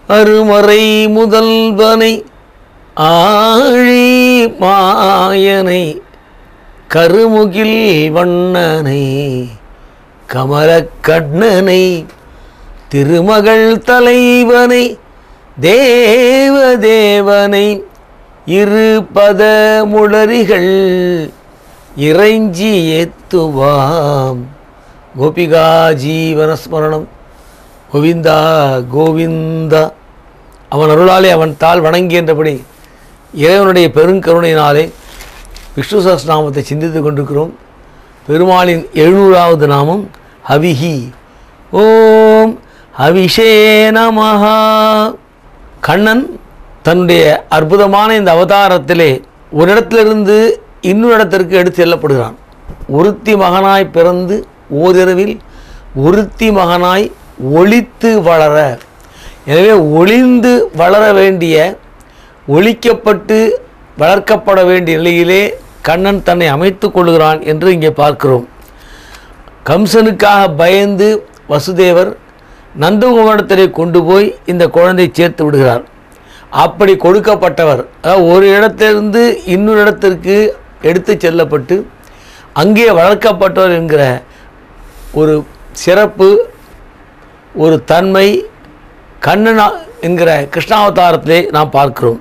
அருமறை முதல்வனை ஆழி மாயனை கருமுகில் வண்ணனை கமலக்கண்ணனை திருமகள் தலைவனை தேவதேவனை இருபத முளரிகள் இறைஞ்சி ஏத்துவாம் கோபிகா ஜீவனஸ்மரணம் கோவிந்தா கோவிந்தா அவன் அருளாலே அவன் தாள் வணங்கியன்றபடி இறைவனுடைய பெருங்கருணையினாலே விஷ்ணு சஹஸ்ரநாமத்தை சிந்தித்து கொண்டிருக்கிறோம் பெருமாளின் எழுநூறாவது நாமம் ஹவிஹி ஓம் ஹவிஷே நமஹா கண்ணன் தன்னுடைய அற்புதமான இந்த அவதாரத்திலே ஒரு இடத்திலிருந்து இன்னொரு இடத்திற்கு எடுத்து செல்லப்படுகிறான் ஒருத்தி மகனாய் பிறந்து ஓரிரவில் ஒருத்தி மகனாய் ஒளித்து வளர எனவே ஒளிந்து வளர வேண்டிய ஒழிக்கப்பட்டு வளர்க்கப்பட வேண்டிய நிலையிலே கண்ணன் தன்னை அமைத்துக் கொள்கிறான் என்று இங்கே பார்க்கிறோம் கம்சனுக்காக பயந்து வசுதேவர் நந்தகுமாரத்திலே கொண்டு போய் இந்த குழந்தை சேர்த்து விடுகிறார் அப்படி கொடுக்கப்பட்டவர் அதாவது ஒரு இடத்திலிருந்து இன்னொரு இடத்திற்கு எடுத்து செல்லப்பட்டு அங்கே வளர்க்கப்பட்டவர் என்கிற ஒரு சிறப்பு ஒரு தன்மை கண்ணனா என்கிற கிருஷ்ணாவதாரத்திலே நாம் பார்க்கிறோம்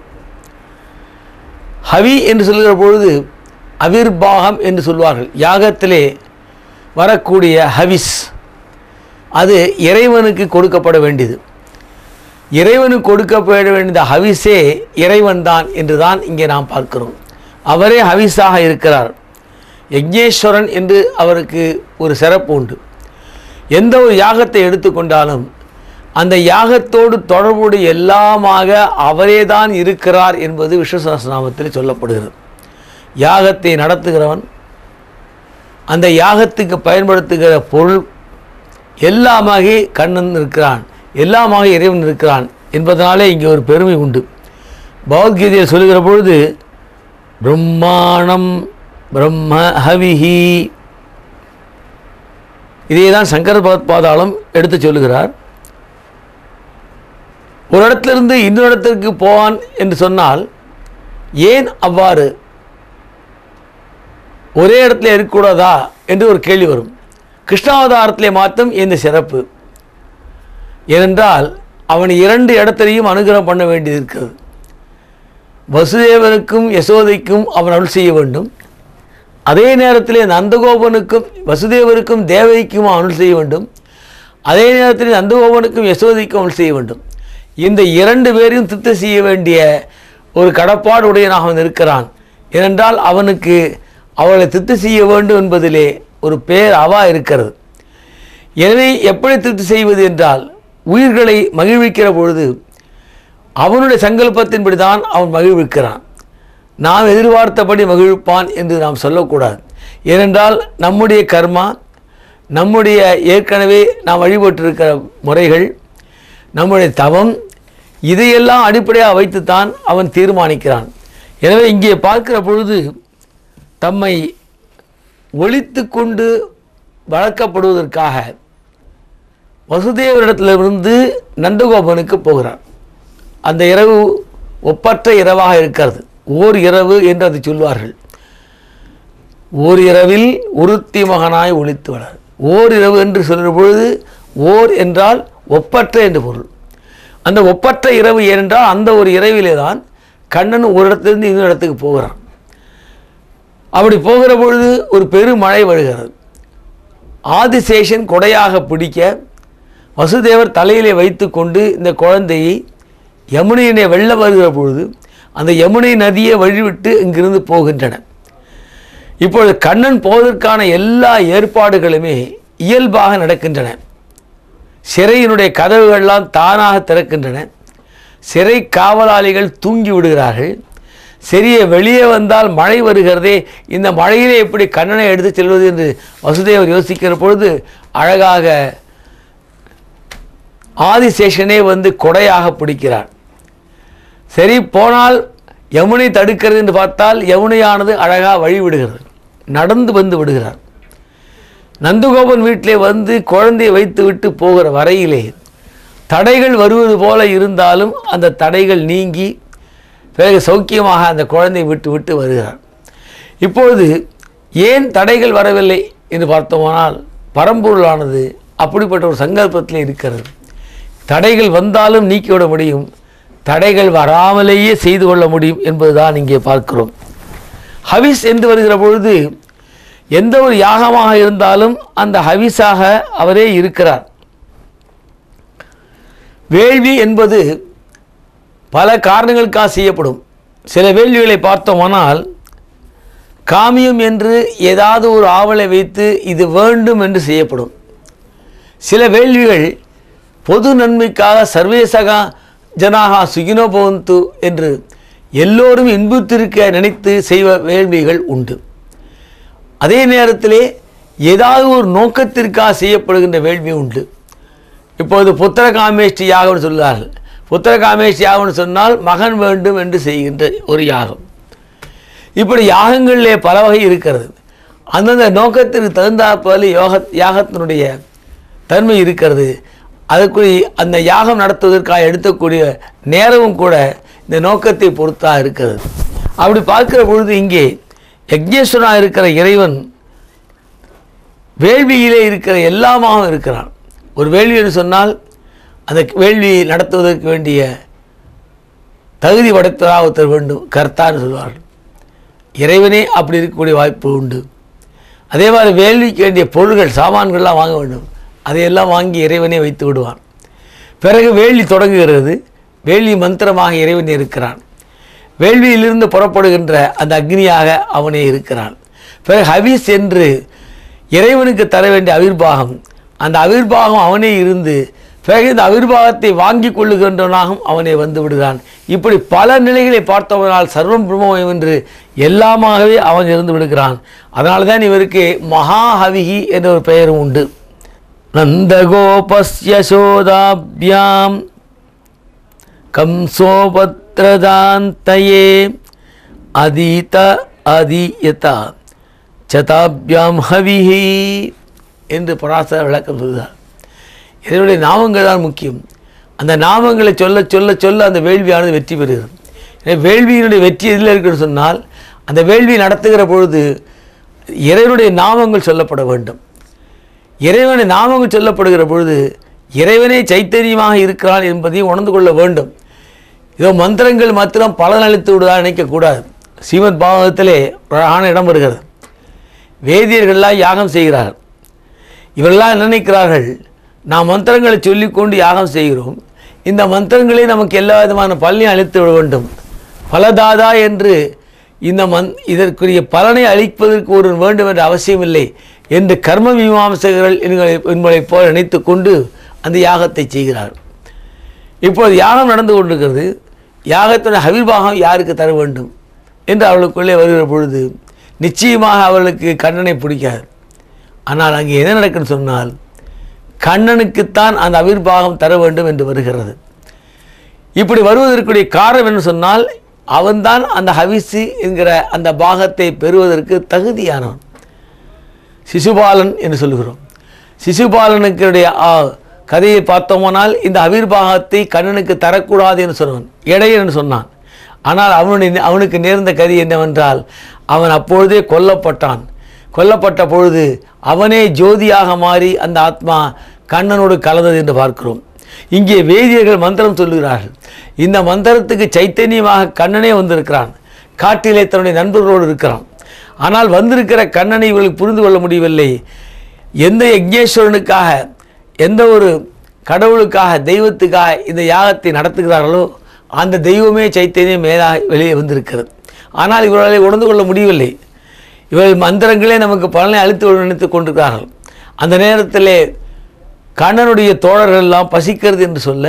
ஹவி என்று சொல்கிற பொழுது அவிர்பாகம் என்று சொல்வார்கள் யாகத்திலே வரக்கூடிய ஹவிஸ் அது இறைவனுக்கு கொடுக்கப்பட வேண்டியது இறைவனுக்கு கொடுக்கப்பட வேண்டிய ஹவிஸே இறைவன் தான் என்று தான் இங்கே நாம் பார்க்கிறோம் அவரே ஹவிஸாக இருக்கிறார் யக்ஞேஸ்வரன் என்று அவருக்கு ஒரு சிறப்பு உண்டு எந்த ஒரு யாகத்தை எடுத்துக்கொண்டாலும் அந்த யாகத்தோடு தொடர்புடைய எல்லாமாக அவரே தான் இருக்கிறார் என்பது விஷ்ணு சஹஸ்ரநாமத்தில் சொல்லப்படுகிறது யாகத்தை நடத்துகிறவன் அந்த யாகத்துக்கு பயன்படுத்துகிற பொருள் எல்லாமாக கண்ணன் இருக்கிறான் எல்லாமாக இறைவன் இருக்கிறான் என்பதனாலே இங்கே ஒரு பெருமை உண்டு பகவத்கீதையில் சொல்லுகிற பொழுது பிரம்மாணம் பிரம்ம ஹவிஹி இதை தான் சங்கர பாதாளம் எடுத்து சொல்லுகிறார் ஒரு இடத்திலிருந்து இன்னொரு இடத்திற்கு போவான் என்று சொன்னால் ஏன் அவ்வாறு ஒரே இடத்துல இருக்கக்கூடாதா என்று ஒரு கேள்வி வரும் கிருஷ்ணாவதாரத்திலே மாத்திரம் இந்த சிறப்பு ஏனென்றால் அவன் இரண்டு இடத்திலையும் அனுகிரகம் பண்ண வேண்டியது இருக்கிறது வசுதேவனுக்கும் யசோதைக்கும் அவன் அருள் செய்ய வேண்டும் அதே நேரத்திலே நந்தகோபனுக்கும் வசுதேவருக்கும் தேவகிக்கும் அருள் செய்ய வேண்டும் அதே நேரத்தில் நந்தகோபனுக்கும் யசோதைக்கும் அருள் செய்ய வேண்டும் இந்த இரண்டு பேரையும் திருத்த செய்ய வேண்டிய ஒரு கடப்பாடு உடையனாக அவன் இருக்கிறான் ஏனென்றால் அவனுக்கு அவளை திருத்த செய்ய வேண்டும் என்பதிலே ஒரு பேர் அவா இருக்கிறது எனவே எப்படி திருப்தி செய்வது என்றால் உயிர்களை மகிழ்விக்கிற பொழுது அவனுடைய சங்கல்பத்தின்படி தான் அவன் மகிழ்விக்கிறான் நாம் எதிர்பார்த்தபடி மகிழ்விப்பான் என்று நாம் சொல்லக்கூடாது ஏனென்றால் நம்முடைய கர்மா நம்முடைய ஏற்கனவே நாம் வழிபட்டிருக்கிற முறைகள் நம்முடைய தவம் இதையெல்லாம் அடிப்படையாக வைத்துத்தான் அவன் தீர்மானிக்கிறான் எனவே இங்கே பார்க்கிற பொழுது தம்மை ஒழித்து கொண்டு வளர்க்கப்படுவதற்காக வசுதேவரிடத்திலிருந்து நந்தகோபனுக்கு போகிறார் அந்த இரவு ஒப்பற்ற இரவாக இருக்கிறது ஓர் இரவு என்று அதை சொல்வார்கள் ஓர் இரவில் உருத்தி மகனாய் ஒழித்து வளர் ஓர் இரவு என்று சொல்கிற பொழுது ஓர் என்றால் ஒப்பற்ற என்று பொருள் அந்த ஒப்பற்ற இரவு ஏனென்றால் அந்த ஒரு இரவிலே தான் கண்ணன் ஒரு இடத்திலிருந்து இன்னொரு இடத்துக்கு போகிறான் அப்படி போகிற பொழுது ஒரு பெருமழை வருகிறது ஆதிசேஷன் கொடையாக பிடிக்க வசுதேவர் தலையிலே வைத்துக்கொண்டு இந்த குழந்தையை யமுனையினை வெள்ள வருகிற பொழுது அந்த யமுனை நதியை வழிவிட்டு இங்கிருந்து போகின்றன இப்பொழுது கண்ணன் போவதற்கான எல்லா ஏற்பாடுகளுமே இயல்பாக நடக்கின்றன சிறையினுடைய கதவுகள்லாம் தானாக திறக்கின்றன சிறை காவலாளிகள் தூங்கி விடுகிறார்கள் சரியே வெளியே வந்தால் மழை வருகிறதே இந்த மழையிலே எப்படி கண்ணனை எடுத்து செல்வது என்று வசுதேவர் யோசிக்கிற பொழுது அழகாக ஆதிசேஷனே வந்து கொடையாக பிடிக்கிறார் சரி போனால் யமுனை தடுக்கிறது என்று பார்த்தால் யமுனையானது அழகாக வழி விடுகிறது நடந்து வந்து விடுகிறார் நந்தகோபன் வீட்டிலே வந்து குழந்தையை வைத்து விட்டு போகிற வரையிலே தடைகள் வருவது போல இருந்தாலும் அந்த தடைகள் நீங்கி பிறகு சௌக்கியமாக அந்த குழந்தை விட்டு விட்டு வருகிறார் இப்பொழுது ஏன் தடைகள் வரவில்லை என்று பார்த்தோமானால் பரம்பொருளானது அப்படிப்பட்ட ஒரு சங்கல்பத்தில் இருக்கிறது தடைகள் வந்தாலும் நீக்கிவிட முடியும் தடைகள் வராமலேயே செய்து கொள்ள முடியும் என்பதுதான் இங்கே பார்க்கிறோம் ஹவிஸ் என்று வருகிற பொழுது எந்த ஒரு யாகமாக இருந்தாலும் அந்த ஹவிஸாக அவரே இருக்கிறார் வேள்வி என்பது பல காரணங்களுக்காக செய்யப்படும் சில வேள்விகளை பார்த்தோமானால் காமியம் என்று ஏதாவது ஒரு ஆவலை வைத்து இது வேண்டும் என்று செய்யப்படும் சில வேள்விகள் பொது நன்மைக்காக சர்வேசகா ஜனாகா சுகினோ பவந்து என்று எல்லோரும் இன்புத்திருக்க நினைத்து செய்வ வேள்விகள் உண்டு அதே நேரத்திலே ஏதாவது ஒரு நோக்கத்திற்காக செய்யப்படுகின்ற வேள்வி உண்டு இப்போது புத்திர காமேஷ்டி யாகம்னு சொல்கிறார்கள் புத்திர காமேஷ்டி யாகம்னு சொன்னால் மகன் வேண்டும் என்று செய்கின்ற ஒரு யாகம் இப்படி யாகங்களிலே பல வகை இருக்கிறது அந்தந்த நோக்கத்திற்கு தகுந்தாற்போல யோக யாகத்தினுடைய தன்மை இருக்கிறது அதுக்குரிய அந்த யாகம் நடத்துவதற்காக எடுக்கக்கூடிய நேரமும் கூட இந்த நோக்கத்தை பொறுத்தாக இருக்கிறது அப்படி பார்க்கிற பொழுது இங்கே யக்ஞேஸ்வரனாக இருக்கிற இறைவன் வேள்வியிலே இருக்கிற எல்லாமாக இருக்கிறான் ஒரு வேள்வி என்று சொன்னால் அந்த வேள்வி நடத்துவதற்கு வேண்டிய தகுதி படைத்ததாக ஒருத்தர் வேண்டும் கர்த்தான்னு சொல்வார்கள் இறைவனே அப்படி இருக்கக்கூடிய வாய்ப்பு உண்டு அதே மாதிரி வேள்விக்கு வேண்டிய பொருள்கள் சாமான்கள்லாம் வாங்க வேண்டும் அதையெல்லாம் வாங்கி இறைவனே வைத்து விடுவான் பிறகு வேள்வி தொடங்குகிறது வேள்வி மந்திரமாக இறைவன் இருக்கிறான் வேள்வியிலிருந்து புறப்படுகின்ற அந்த அக்னியாக அவனே இருக்கிறான் பிறகு ஹவிஸ் என்று இறைவனுக்கு தர வேண்டிய அவிர்வாகம் அந்த அவிர்வாகம் அவனே இருந்து பிறகு இந்த அவிர்வாகத்தை வாங்கி கொள்ளுகின்றவனாகவும் அவனே வந்து விடுகிறான் இப்படி பல நிலைகளை பார்த்தவனால் சர்வம் பிரம்மமயம் என்று எல்லாமாகவே அவன் இருந்து விடுகிறான் அதனால தான் இவருக்கு மகாஹவிகி என்ற ஒரு பெயரும் உண்டு நந்தகோபஸ்ய சோதாபியாம் கம்சோபத்ரதாந்தயே அதீத அதீயதா சதாபியாம் ஹவிஹி என்று பராசர விளக்கம் சொல்கிறார் இதனுடைய நாமங்கள் தான் முக்கியம் அந்த நாமங்களை சொல்ல சொல்ல சொல்ல அந்த வேள்வியானது வெற்றி பெறுகிறது எனவே வேள்வியினுடைய வெற்றி எதில் இருக்குன்னு சொன்னால் அந்த வேள்வி நடத்துகிற பொழுது இறைவனுடைய நாமங்கள் சொல்லப்பட வேண்டும் இறைவனுடைய நாமங்கள் சொல்லப்படுகிற பொழுது இறைவனே சைத்தன்யமாக இருக்கிறான் என்பதையும் உணர்ந்து கொள்ள வேண்டும் இதோ மந்திரங்கள் மாத்திரம் பலனளித்து விடுவதாக நினைக்கக்கூடாது ஸ்ரீமத் பாகவதத்திலே ஒரு அழகான இடம் வருகிறது வேதியர்கள்லாம் யாகம் செய்கிறார்கள் இவரெல்லாம் என்ன நினைக்கிறார்கள் நாம் மந்திரங்களை சொல்லிக்கொண்டு யாகம் செய்கிறோம் இந்த மந்திரங்களே நமக்கு எல்லா விதமான பலனையும் அளித்து விட வேண்டும் பலதாதா என்று இந்த மந் இதற்குரிய பலனை அளிப்பதற்கு ஒரு வேண்டும் என்ற அவசியமில்லை என்று கர்ம மீமாம்சகர்கள் என்களை என்பதைப் போல நினைத்து கொண்டு அந்த யாகத்தை செய்கிறார் இப்போது யாகம் நடந்து கொண்டிருக்கிறது யாகத்துடைய ஹவிர்பாகம் யாருக்கு தர வேண்டும் என்று அவர்களுக்குள்ளே வருகிற பொழுது நிச்சயமாக அவர்களுக்கு கண்ணனை பிடிக்காது ஆனால் அங்கே என்ன நடக்குன்னு சொன்னால் கண்ணனுக்குத்தான் அந்த அவிர்வாகம் தர வேண்டும் என்று வருகிறது இப்படி வருவதற்குரிய காரணம் என்ன சொன்னால் அவன்தான் அந்த ஹவிசு என்கிற அந்த பாகத்தை பெறுவதற்கு தகுதியானவன் சிசுபாலன் என்று சொல்கிறோம் சிசுபாலனுக்குடைய ஆ, கதையை பார்த்தோமானால் இந்த அவிர்வாகத்தை கண்ணனுக்கு தரக்கூடாது என்று சொன்னவன் இடையன் என்று சொன்னான் ஆனால் அவனுடைய அவனுக்கு நேர்ந்த கதி என்னவென்றால் அவன் அப்பொழுதே கொல்லப்பட்டான் கொல்லப்பட்ட பொழுது அவனே ஜோதியாக மாறி அந்த ஆத்மா கண்ணனோடு கலந்தது என்று பார்க்கிறோம் இங்கே வேதியர்கள் மந்திரம் சொல்லுகிறார்கள் இந்த மந்திரத்துக்கு சைத்தன்யமாக கண்ணனே வந்திருக்கிறான் காட்டிலே தன்னுடைய நண்பர்களோடு இருக்கிறான் ஆனால் வந்திருக்கிற கண்ணனை இவர்களுக்கு புரிந்து கொள்ள முடியவில்லை எந்த யக்ஞேஸ்வரனுக்காக எந்த ஒரு கடவுளுக்காக தெய்வத்துக்காக இந்த யாகத்தை நடத்துகிறார்களோ அந்த தெய்வமே சைத்தன்யம் மேலாக வெளியே வந்திருக்கிறது ஆனால் இவர்களை உணர்ந்து கொள்ள முடியவில்லை இவர்கள் மந்திரங்களே நமக்கு பலனை அளித்து நினைத்து கொண்டிருக்கிறார்கள் அந்த நேரத்திலே கண்ணனுடைய தோழர்கள் எல்லாம் பசிக்கிறது என்று சொல்ல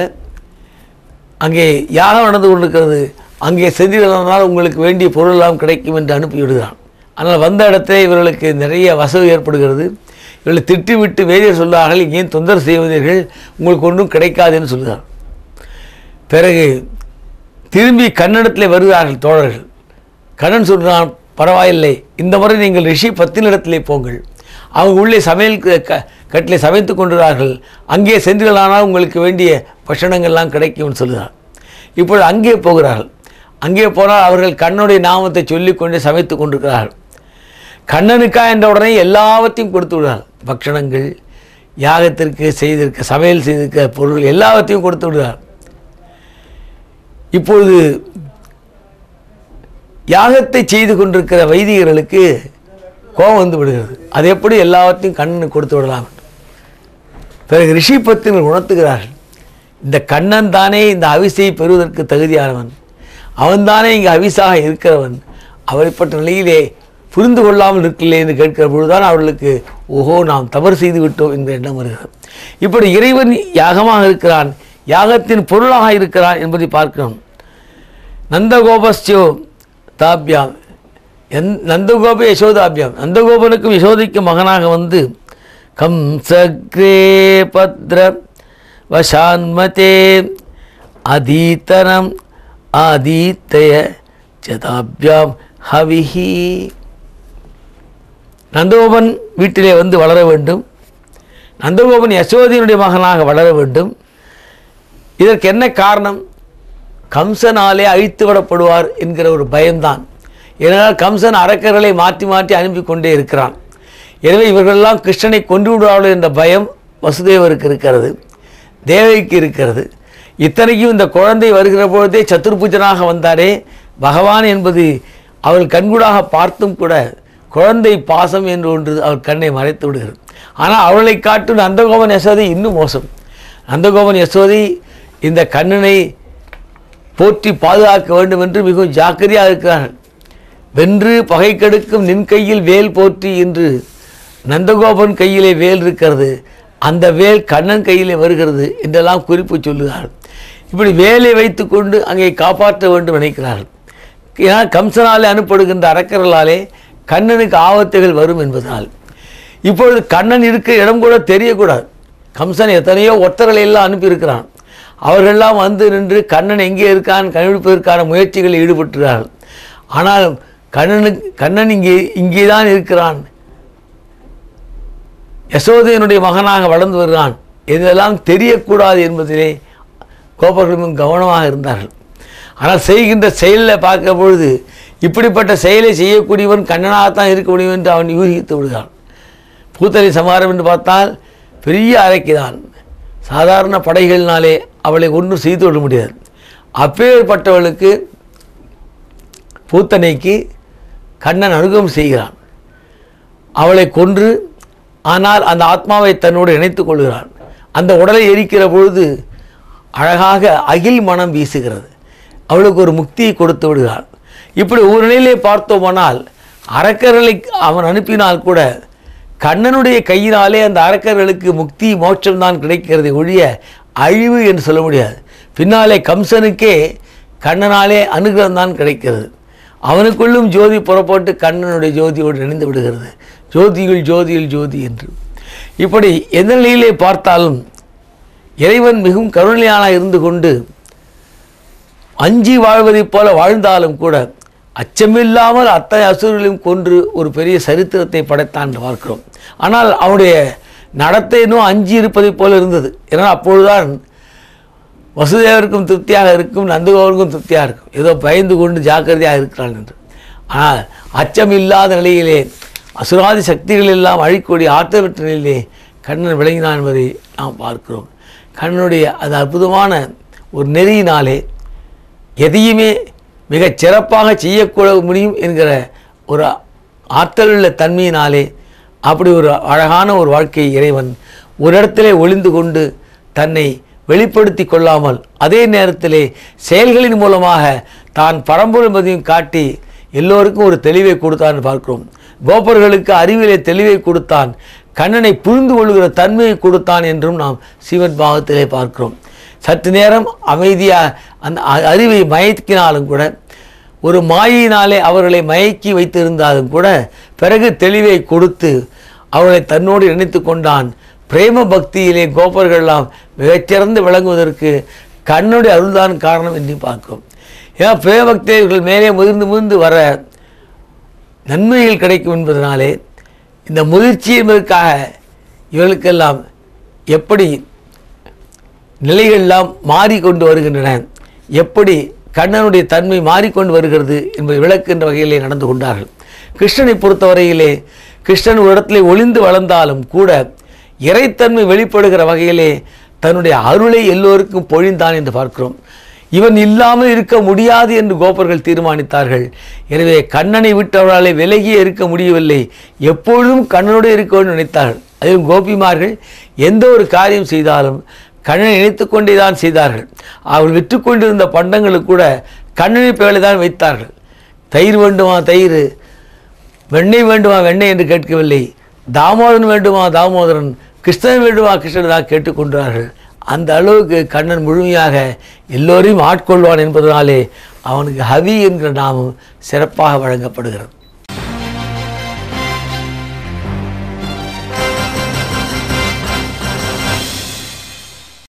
அங்கே யாகம் நடந்து கொண்டிருக்கிறது அங்கே செதினால் உங்களுக்கு வேண்டிய பொருளெல்லாம் கிடைக்கும் என்று அனுப்பி விடுகிறான் ஆனால் வந்த இடத்திலே இவர்களுக்கு நிறைய வசதி ஏற்படுகிறது இவர்களை திட்டிவிட்டு வேதியர் சொல்கிறார்கள் ஏன் தொந்தரவு செய்வதீர்கள் உங்களுக்கு ஒன்றும் கிடைக்காதுன்னு சொல்கிறார் பிறகு திரும்பி கன்னடத்தில் வருகிறார்கள் தோழர்கள் கண்ணன் சொல்கிறான் பரவாயில்லை இந்த முறை நீங்கள் ரிஷி பத்தினிடத்திலே போங்கள் அவங்க உள்ளே சமையல் க- க- கட்டிலே சமைத்து கொண்டிருக்கிறார்கள் அங்கே சென்றுகளானால் உங்களுக்கு வேண்டிய பட்சணங்கள்லாம் கிடைக்கும்னு சொல்லுகிறார் இப்பொழுது அங்கே போகிறார்கள் அங்கே போனால் அவர்கள் கண்ணனுடைய நாமத்தை சொல்லிக்கொண்டு சமைத்து கொண்டிருக்கிறார்கள் கண்ணனுக்கா என்ற உடனே எல்லாவற்றையும் கொடுத்து விடுறார் பக்ஷணங்கள் யாகத்திற்கு செய்திருக்க சமையல் செய்திருக்க பொருள் எல்லாவற்றையும் கொடுத்து விடுறார் இப்பொழுது யாகத்தை செய்து கொண்டிருக்கிற வைதிகர்களுக்கு கோபம் வந்து விடுகிறது அது எப்படி எல்லாவற்றையும் கண்ணனுக்கு கொடுத்து விடலாம் பிறகு ரிஷி பத்தினர் உணர்த்துகிறார்கள் இந்த கண்ணன் தானே இந்த அவிசையை பெறுவதற்கு தகுதியானவன் அவன்தானே இங்கே அவிசாக இருக்கிறவன் அவரைப்பட்ட நிலையிலே புரிந்து கொள்ளாமல் இருக்கலையே என்று கேட்கிற பொழுதுதான் அவர்களுக்கு ஓஹோ நாம் தவறு செய்து விட்டோம் என்ற எண்ணம் வருகிறது இப்படி இறைவன் யாகமாக இருக்கிறான் யாகத்தின் பொருளாக இருக்கிறான் என்பதை பார்க்கிறோம் நந்தகோபஸ்யோ தாபியாம் என் நந்தகோப யசோதாபியாம் நந்தகோபனுக்கும் யசோதைக்கும் மகனாக வந்து கம்சக்ரே பத்ர வசான்மதே அதீத்தனம் ஆதீத்தய சதாபியாம் ஹவிஹி நந்தகோபன் வீட்டிலே வந்து வளர வேண்டும் நந்தகோபன் யசோதையினுடைய மகனாக வளர வேண்டும் இதற்கு என்ன காரணம் கம்சனாலே அழித்து விடப்படுவார் என்கிற ஒரு பயம்தான் ஏனென்றால் கம்சன் அரக்கர்களை மாற்றி மாற்றி அனுப்பி கொண்டே இருக்கிறான் எனவே இவர்களெல்லாம் கிருஷ்ணனை கொண்டு விடுவார்கள் என்ற பயம் வசுதேவருக்கு இருக்கிறது தேவைக்கு இருக்கிறது இத்தனைக்கும் இந்த குழந்தை வருகிற பொழுதே சத்துர்புஜனாக வந்தாரே பகவான் என்பது அவள் கண்கூடாக பார்த்தும் கூட குழந்தை பாசம் என்று ஒன்று அவள் கண்ணை மறைத்து விடுகிறது ஆனால் அவளை காட்டும் நந்தகோபன் யசோதை இன்னும் மோசம் நந்தகோபன் யசோதை இந்த கண்ணனை போற்றி பாதுகாக்க வேண்டும் என்று மிகவும் ஜாக்கிரதையாக இருக்கிறார்கள் வென்று பகை கெடுக்கும் நின் கையில் வேல் போற்றி என்று நந்தகோபன் கையிலே வேல் இருக்கிறது அந்த வேல் கண்ணன் கையிலே வருகிறது என்றெல்லாம் குறிப்பு சொல்லுகிறார்கள் இப்படி வேலை வைத்துக்கொண்டு அங்கே காப்பாற்ற வேண்டும் நினைக்கிறார்கள் ஏன்னா கம்சனாலே அனுப்படுகின்ற அரக்கர்களாலே கண்ணனுக்கு ஆபத்துகள் வரும் என்பதனால் இப்பொழுது கண்ணன் இருக்கிற இடம் கூட தெரியக்கூடாது கம்சன் எத்தனையோ ஒத்தர்களை எல்லாம் அனுப்பியிருக்கிறான் அவர்களெல்லாம் வந்து நின்று கண்ணன் எங்கே இருக்கான் கண்டுபிடிப்பதற்கான முயற்சிகளில் ஈடுபட்டுகிறார்கள் ஆனால் கண்ணனுக்கு கண்ணன் இங்கே இங்கே தான் இருக்கிறான் யசோதையனுடைய மகனாக வளர்ந்து வருகிறான் இதெல்லாம் தெரியக்கூடாது என்பதிலே கோபர்களும் கவனமாக இருந்தார்கள் ஆனால் செய்கின்ற செயலில் பார்க்கிற பொழுது இப்படிப்பட்ட செயலை செய்யக்கூடியவன் கண்ணனாகத்தான் இருக்க முடியும் என்று அவன் யூகித்து விடுகிறான் பூத்தலை சமாரம் என்று பார்த்தால் பெரிய அறைக்குதான் சாதாரண படைகளினாலே அவளை ஒன்றும் செய்து விட முடியாது அப்பேற்பட்டவளுக்கு பூத்தனைக்கு கண்ணன் அனுகம் செய்கிறான் அவளை கொன்று ஆனால் அந்த ஆத்மாவை தன்னோடு இணைத்துக் கொள்கிறான் அந்த உடலை எரிக்கிற பொழுது அழகாக அகில் மனம் வீசுகிறது அவளுக்கு ஒரு முக்தியை கொடுத்து விடுகிறான் இப்படி ஒரு நிலையிலே பார்த்தோமானால் அரக்கர்களை அவன் அனுப்பினால் கூட கண்ணனுடைய கையினாலே அந்த அரக்கர்களுக்கு முக்தி மோட்சம்தான் கிடைக்கிறதை ஒழிய அழிவு என்று சொல்ல முடியாது பின்னாலே கம்சனுக்கே கண்ணனாலே அனுகிரகம் தான் கிடைக்கிறது அவனுக்குள்ளும் ஜோதி புறப்பட்டு கண்ணனுடைய ஜோதியோடு இணைந்து விடுகிறது ஜோதியுள் ஜோதியுள் ஜோதி என்று இப்படி எந்த நிலையிலே பார்த்தாலும் இறைவன் மிகவும் கருணையானாக இருந்து கொண்டு அஞ்சி வாழ்வதைப் போல வாழ்ந்தாலும் கூட அச்சமில்லாமல் அத்தனை அசுரர்களையும் கொன்று ஒரு பெரிய சரித்திரத்தை படைத்தான் என்று பார்க்கிறோம் ஆனால் அவனுடைய நடத்தை இன்னும் அஞ்சி இருப்பதைப் போல இருந்தது ஏன்னா அப்பொழுதுதான் வசுதேவருக்கும் திருப்தியாக இருக்கும் நந்தகோவருக்கும் திருப்தியாக இருக்கும் ஏதோ பயந்து கொண்டு ஜாக்கிரதையாக இருக்கிறான் என்று ஆனால் அச்சம் இல்லாத நிலையிலே அசுராதி சக்திகள் எல்லாம் அழிக்கூடிய ஆற்றல் பெற்ற நிலையிலே கண்ணன் விளங்கினான் என்பதை நாம் பார்க்கிறோம் கண்ணனுடைய அது அற்புதமான ஒரு நெறியினாலே எதையுமே மிகச் சிறப்பாக செய்யக்கூட முடியும் என்கிற ஒரு ஆற்றலுள்ள தன்மையினாலே அப்படி ஒரு அழகான ஒரு வாழ்க்கையை இறைவன் ஒரு இடத்திலே ஒளிந்து கொண்டு தன்னை வெளிப்படுத்தி கொள்ளாமல் அதே நேரத்திலே செயல்களின் மூலமாக தான் பரம்பொருள் என்பதையும் காட்டி எல்லோருக்கும் ஒரு தெளிவை கொடுத்தான் பார்க்கிறோம் கோபர்களுக்கு அறிவிலே தெளிவை கொடுத்தான் கண்ணனை புரிந்து கொள்கிற தன்மையை கொடுத்தான் என்றும் நாம் சிவன் பாகத்திலே பார்க்கிறோம் சற்று நேரம் அமைதியாக அந்த அ- அறிவை மயக்கினாலும் கூட ஒரு மாயினாலே அவர்களை மயக்கி வைத்திருந்தாலும் கூட பிறகு தெளிவை கொடுத்து அவர்களை தன்னோடு இணைத்து கொண்டான் பிரேம பக்தியிலே கோபர்கள்லாம் மிகச்சிறந்து விளங்குவதற்கு கண்ணுடைய அருள்தான் காரணம் என்று பார்க்கிறோம் ஏன்னா பிரேம பக்தியர்கள் மேலே முதிர்ந்து முதிர்ந்து வர நன்மைகள் கிடைக்கும் என்பதனாலே இந்த முதிர்ச்சி என்பதற்காக இவர்களுக்கெல்லாம் எப்படி நிலைகளெல்லாம் மாறிக்கொண்டு வருகின்றன எப்படி கண்ணனுடைய தன்மை மாறிக்கொண்டு வருகிறது என்பதை விளக்குகின்ற வகையிலே நடந்து கொண்டார்கள் கிருஷ்ணனை பொறுத்தவரையிலே கிருஷ்ணன் ஒரு இடத்திலே ஒளிந்து வளர்ந்தாலும் கூட இறைத்தன்மை வெளிப்படுகிற வகையிலே தன்னுடைய அருளை எல்லோருக்கும் பொழிந்தான் என்று பார்க்கிறோம் இவன் இல்லாமல் இருக்க முடியாது என்று கோபர்கள் தீர்மானித்தார்கள் எனவே கண்ணனை விட்டவர்களாலே விலகியே இருக்க முடியவில்லை எப்பொழுதும் கண்ணனோடு இருக்க வேண்டும் நினைத்தார்கள் அதுவும் கோபிமார்கள் எந்த ஒரு காரியம் செய்தாலும் கண்ணனை நினைத்து கொண்டே தான் செய்தார்கள் அவர்கள் விற்று கொண்டிருந்த பண்டங்களுக்கு கூட கண்ணனை பெயரை தான் வைத்தார்கள் தயிர் வேண்டுமா தயிர் வெண்ணெய் வேண்டுமா வெண்ணெய் என்று கேட்கவில்லை தாமோதரன் வேண்டுமா தாமோதரன் கிருஷ்ணன் வேண்டுமா கிருஷ்ணன் தான் கேட்டுக்கொண்டார்கள் அந்த அளவுக்கு கண்ணன் முழுமையாக எல்லோரையும் ஆட்கொள்வான் என்பதனாலே அவனுக்கு ஹவி என்கிற நாமம் சிறப்பாக வழங்கப்படுகிறது